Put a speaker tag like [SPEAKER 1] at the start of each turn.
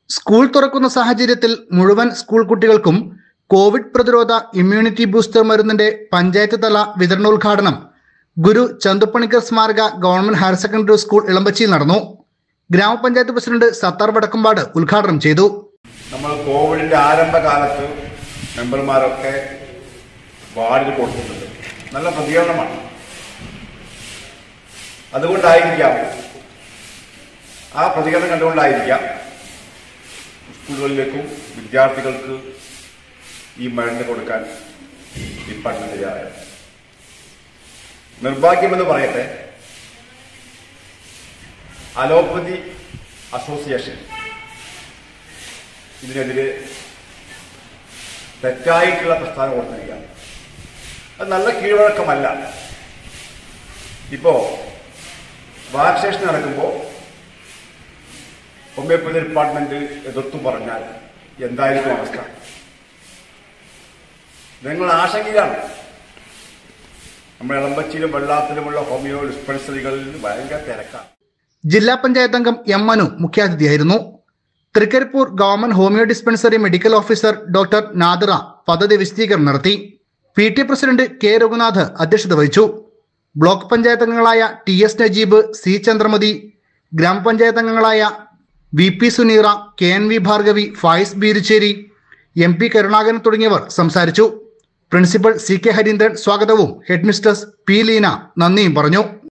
[SPEAKER 1] school തുറക്കുന്ന സാഹചര്യത്തിൽ മുഴുവൻ സ്കൂൾ കുട്ടികൾക്കും കോവിഡ് പ്രതിരോധ ഇമ്മ്യൂണിറ്റി ബൂസ്റ്റർ മരുന്നിന്റെ പഞ്ചായത്ത് തല വിതരണോദ്ഘാടനം ഗുരു ചന്തുപ്പണിക്കർ സ്മാരക ഗവൺമെന്റ് ഹയർ സെക്കൻഡറി സ്കൂൾ ഇളമ്പച്ചിയിൽ നടന്നു ഗ്രാമപഞ്ചായത്ത് പ്രസിഡന്റ് സത്താർ വടക്കമ്പാട് ഉദ്ഘാടനം ചെയ്തു
[SPEAKER 2] നമ്മൾ കോവിഡിന്റെ ആരംഭകാലത്ത് മെമ്പർമാരൊക്കെ വാർഡിൽ കൊടുത്തിട്ടുണ്ട് നല്ല പ്രതികരണമാണ് അതുകൊണ്ടായിരിക്കാം ആ പ്രതികരണം കണ്ടുകൊണ്ടായിരിക്കാം സ്കൂളുകളിലേക്കും വിദ്യാർത്ഥികൾക്ക് ഈ മരുന്ന് കൊടുക്കാൻ ഡിപ്പാർട്ട്മെന്റ് തയ്യാറായത് നിർഭാഗ്യമെന്ന് പറയട്ടെ അലോപ്പതി അസോസിയേഷൻ ഇതിനെതിരെ തെറ്റായിട്ടുള്ള പ്രസ്ഥാനം കൊടുത്തിരിക്കുകയാണ് അത് നല്ല കീഴ്വഴക്കമല്ല ഇപ്പോ വാക്സിനേഷൻ നടക്കുമ്പോൾ ഹോമിയോപ്പതി ഡിപ്പാർട്ട്മെന്റ് എതിർത്തു പറഞ്ഞാൽ എന്തായിരിക്കും അവസ്ഥ നിങ്ങൾ ആശങ്കയിലാണ് നമ്മുടെ ഇളമ്പച്ചിയിലും വെള്ളാത്തിലുമുള്ള ഹോമിയോ ഡിസ്പെൻസറികളിൽ ഭയങ്കര തിരക്കാണ്
[SPEAKER 1] ജില്ലാ പഞ്ചായത്ത് അംഗം എം മനു മുഖ്യാതിഥിയായിരുന്നു Trikaripur government homeo dispensary medical officer doctor Nadira പദ്ധതി വിശദീകരണം നടത്തി P T president K Raghunath അധ്യക്ഷത വഹിച്ചു ബ്ലോക്ക് പഞ്ചായത്ത് അംഗങ്ങളായ T S Najeeb C Chandramathi ഗ്രാമപഞ്ചായത്ത് അംഗങ്ങളായ V P Suneera K N V Bhargavi Fayis Beericheri M P Karunakaran തുടങ്ങിയവർ സംസാരിച്ചു പ്രിൻസിപ്പൽ സി കെ ഹരീന്ദ്രൻ സ്വാഗതവും ഹെഡ്മിസ്റ്റേഴ്സ് പി ലീന നന്ദിയും പറഞ്ഞു